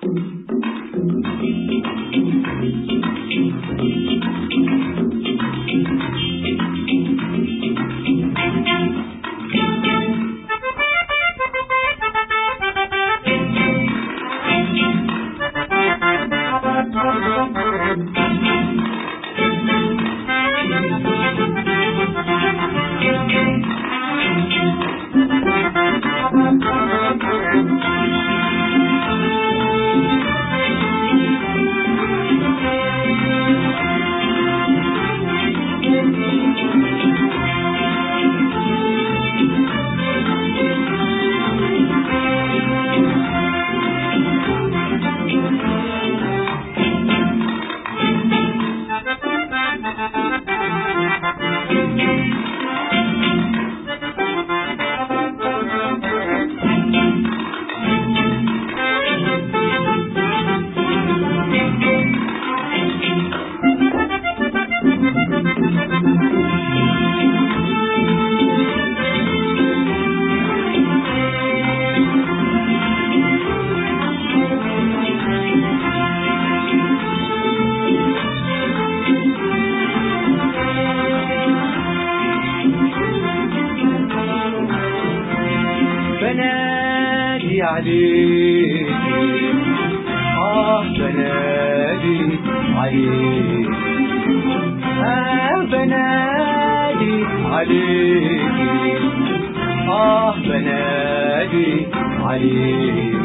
بنادي عليك آه بنادي عليك آه بنادي عليك آه بنادي عليك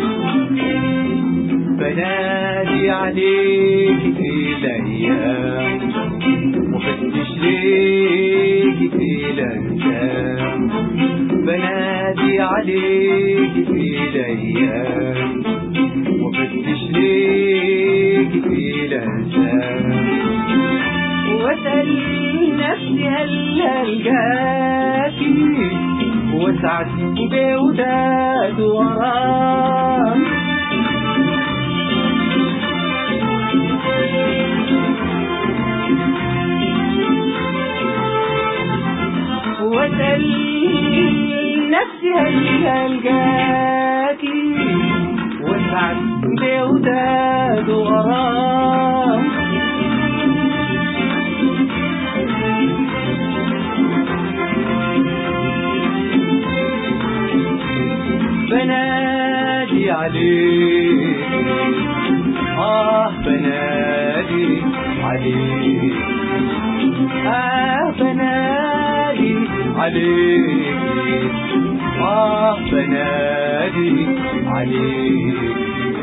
بنادي عليك في الأيام وفتش ليك في الأنسام بنادي عليك في الأيام وفتش ليك في الأنسام واسأل نفسي هل ألقاكي واسعد بوداد وراك واسأل نفسي هل ألقاكي واسعد بوداد وراك بنادي عليك آه بنادي عليك آه بنادي عليك آه بنادي عليك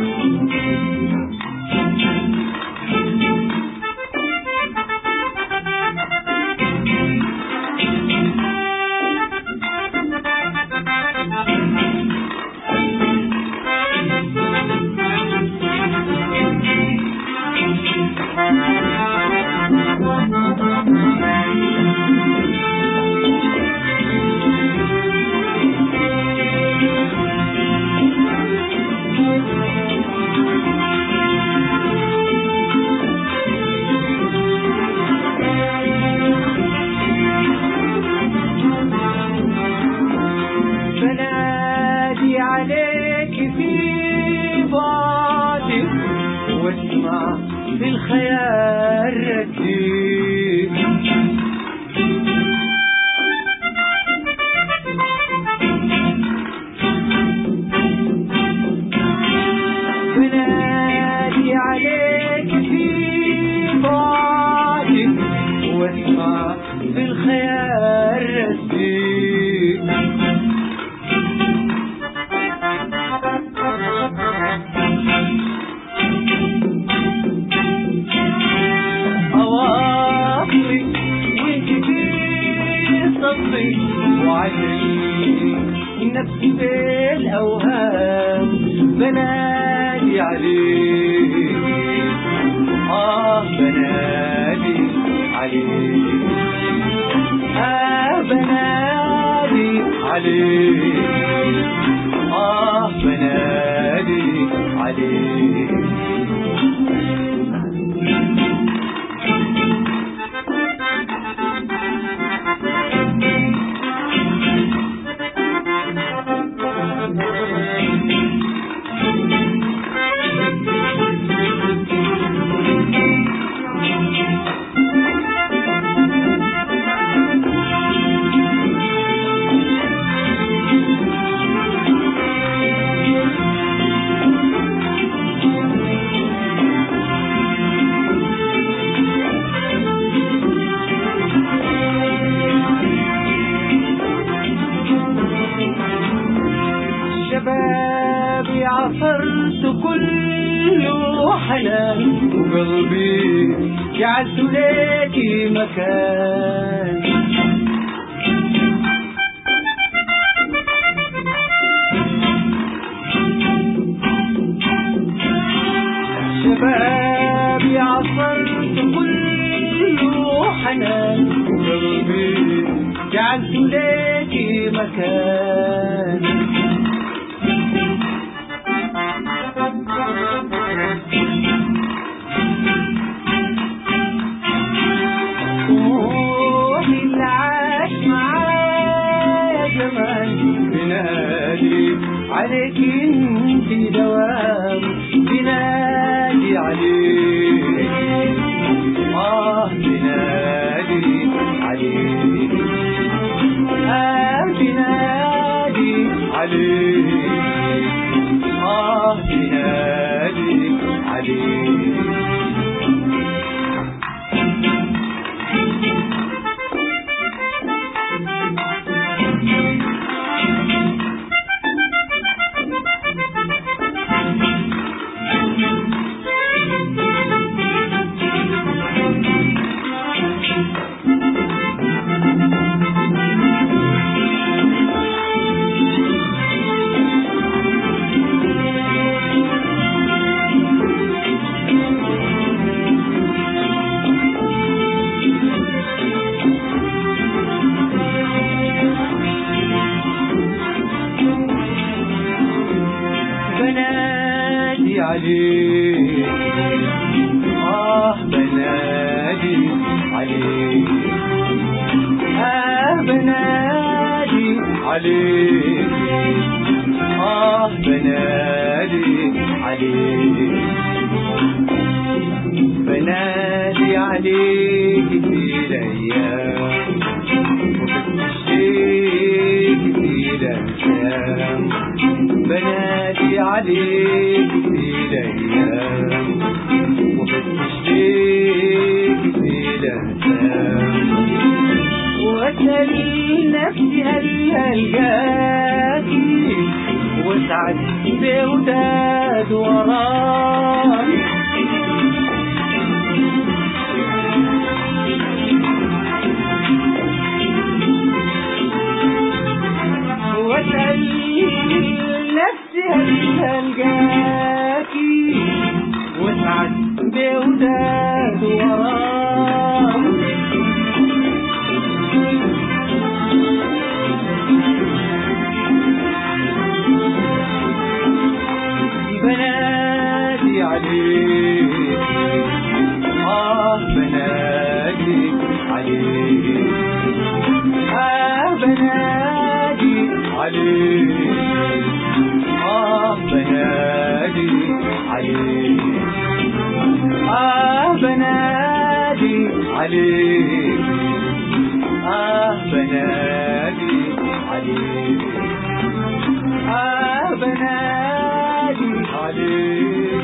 بنادي عليك في بعدك واسمع في الخيال رديك بنادي عليك في بعدك واسمع في الخيال رديك أواصلي وانت في صدري وعشري نفسي بالأوهام بنادي عليك آه بنادي عليك آه بنادي عليك آه بنادي عليك شبابي عصرت كله حنان وقلبي جعلت ليكي مكان شبابي عصرت كله حنان وقلبي جعلت ليكي مكان روحي اللي عاش معايا زمان بنادي عليك انت دوام بنادي عليك اه بنادي عليك اه بنادي عليك اه بنادي عليك بنادي عليك آه بنادي عليك آه بنادي عليك آه بنادي عليك بنادي عليك في الأيام وبتشتيك في الأيام بنادي عليك في الأيام وبتشتيك في الأيام وأسأل نفسي هل ألقاكي واسعد بوداد وراك واسأل نفسي هل ألقاكي واسعد بوداد وراك بنادي عليك آه بنادي عليك آه بنادي عليك آه بنادي عليك آه بنادي عليك آه بنادي عليك آه بنادي عليك